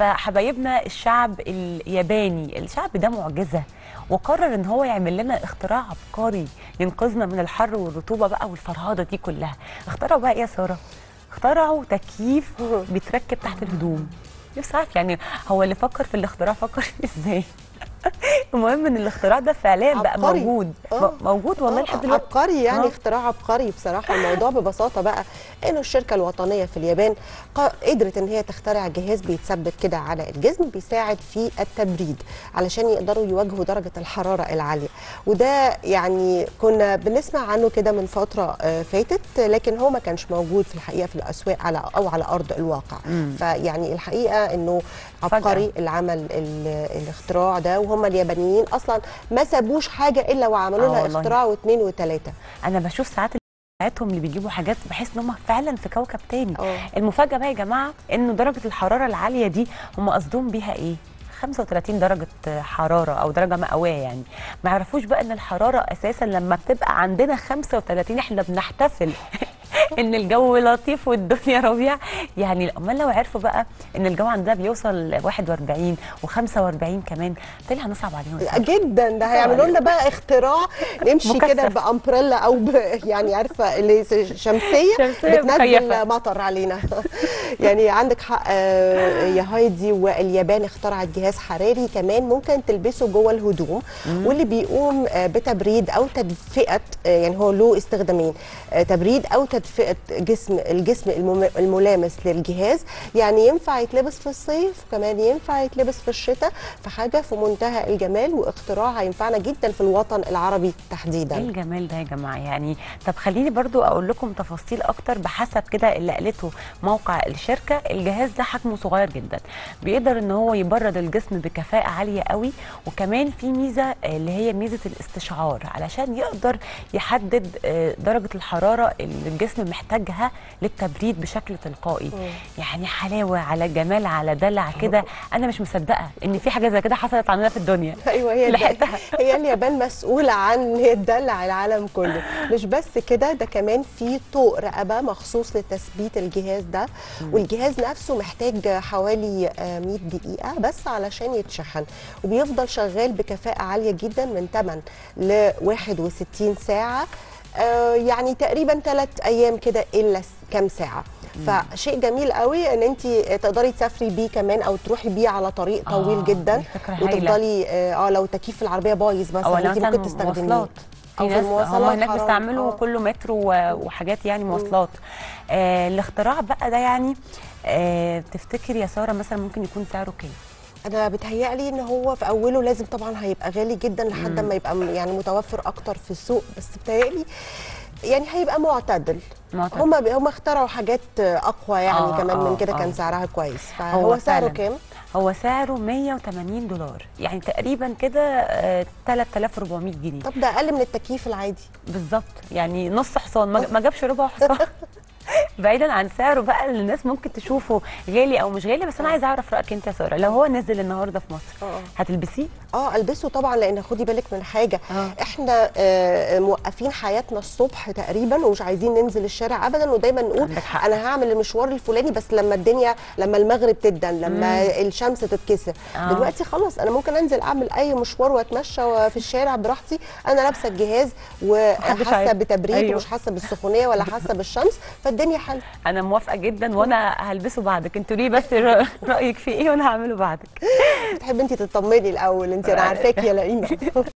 فحبايبنا الشعب الياباني الشعب ده معجزه وقرر ان هو يعمل لنا اختراع عبقري ينقذنا من الحر والرطوبه بقى والفرهده دي كلها اخترعوا بقى ايه يا ساره اخترعوا تكييف بيتركب تحت الهدوم نفسي اعرف يعني هو اللي فكر في الاختراع فكر ازاي المهم ان الاختراع ده فعليا بقى عبقري. موجود آه. موجود والله آه، لحد دلوقتي عبقري يعني آه. اختراع عبقري بصراحه الموضوع ببساطه بقى انه الشركه الوطنيه في اليابان ق- قدرت ان هي تخترع جهاز بيتثبت كده على الجسم بيساعد في التبريد علشان يقدروا يواجهوا درجه الحراره العاليه وده يعني كنا بنسمع عنه كده من فتره آه، فاتت لكن هو ما كانش موجود في الحقيقه في الاسواق على او على ارض الواقع فيعني الحقيقه انه فجأة. عبقري اللي عمل ال- الاختراع ده وهم اليابانيين اصلا ما سابوش حاجه الا وعملوا آه لها والله. اختراع واثنين وثلاثه انا بشوف ساعات بتاعتهم اللي بيجيبوا حاجات بحس ان هم فعلا في كوكب تاني اه. المفاجاه بقى يا جماعه انه درجه الحراره العاليه دي هم قصدهم بيها ايه 35 درجة حرارة أو درجة مئوية يعني ما يعرفوش بقى إن الحرارة أساسا لما بتبقى عندنا 35 إحنا بنحتفل إن الجو لطيف والدنيا ربيع يعني أمال لو عرفوا بقى إن الجو عندنا بيوصل 41 و45 كمان طلع هنصعب عليهم الصراحة. جدا ده هيعملوا لنا بقى اختراع نمشي مكثف. كده بامبريلا او ب يعني عارفه اللي شمسيه شمسية بتنزل مكيفة. مطر علينا يعني عندك حق آه، يا هايدي واليابان اخترعت جهاز حراري كمان ممكن تلبسه جوه الهدوم واللي بيقوم آه، بتبريد او تدفئه آه، يعني هو له استخدامين آه، تبريد او تدفئه جسم الجسم المم- الملامس للجهاز يعني ينفع يتلبس في الصيف وكمان ينفع يتلبس في الشتاء فحاجه في منتهى الجمال واختراع هينفعنا جدا في الوطن العربي ايه تحديدا الجمال ده يا جماعه يعني طب خليني برضو اقول لكم تفاصيل اكتر بحسب كده اللي قالته موقع الشركه الجهاز ده حجمه صغير جدا بيقدر ان هو يبرد الجسم بكفاءه عاليه قوي وكمان في ميزه اللي هي ميزه الاستشعار علشان يقدر يحدد آه، درجه الحراره اللي الجسم محتاجها للتبريد بشكل تلقائي يعني حلاوه على جمال على دلع كده انا مش مصدقه ان في حاجه زي كده حصلت عندنا في الدنيا ايوه هي لحقتها. هي اليابان مسؤوله عن ان هي تدلع العالم كله مش بس كده ده كمان في طوق رقبه مخصوص لتثبيت الجهاز ده والجهاز نفسه محتاج حوالي آه، 100 دقيقه بس علشان يتشحن وبيفضل شغال بكفاءه عاليه جدا من 8 ل 61 ساعه آه، يعني تقريبا ثلاث ايام كده الا س- كام ساعه فشيء جميل قوي ان انت تقدري تسافري بيه كمان او تروحي بيه على طريق طويل آه، جدا دي فكرة هايلة. وتفضلي اه آه، لو تكييف العربيه بايظ او مثلا انت مثلا ممكن تستخدميه مواصلات او في في ناس هم المواصلات هناك حرام. بيستعملوا آه. كله مترو و- وحاجات يعني مواصلات آه الاختراع بقى ده يعني آه تفتكر يا ساره مثلا ممكن يكون سعره كام انا بتهيألي ان هو في اوله لازم طبعا هيبقى غالي جدا لحد ما يبقى م- يعني متوفر اكتر في السوق بس بتهيألي يعني هيبقى معتدل معتدل. هم هم اخترعوا حاجات اقوى يعني آه، كمان من آه، كده آه. كان سعرها كويس فهو سعره فعلاً. كام هو سعره 180 دولار يعني تقريبا كده آه 3400 جنيه طب ده اقل من التكييف العادي بالظبط يعني نص حصان ما ما جابش ربع حصان بعيدا عن سعره بقى اللي الناس ممكن تشوفه غالي او مش غالي بس انا عايزه اعرف رايك انت يا ساره لو هو نزل النهارده في مصر آه. هتلبسيه اه البسه طبعا لان خدي بالك من حاجه آه. احنا آه موقفين حياتنا الصبح تقريبا ومش عايزين ننزل الشارع ابدا ودايما نقول عندك حق. انا هعمل المشوار الفلاني بس لما الدنيا لما المغرب تدن لما الشمس تتكسر آه. دلوقتي خلاص انا ممكن انزل اعمل اي مشوار واتمشى في الشارع براحتي انا لابسه الجهاز محدش وحاسه عارف. بتبريد أيوه. ومش حاسه بالسخونيه ولا حاسه بالشمس فالدنيا حلوه انا موافقه جدا وانا هلبسه بعدك انتوا ليه بس ر- رايك فيه ايه وانا هعمله بعدك بتحبي انت تطمني الاول انت انا عارفاكي يا لئيمه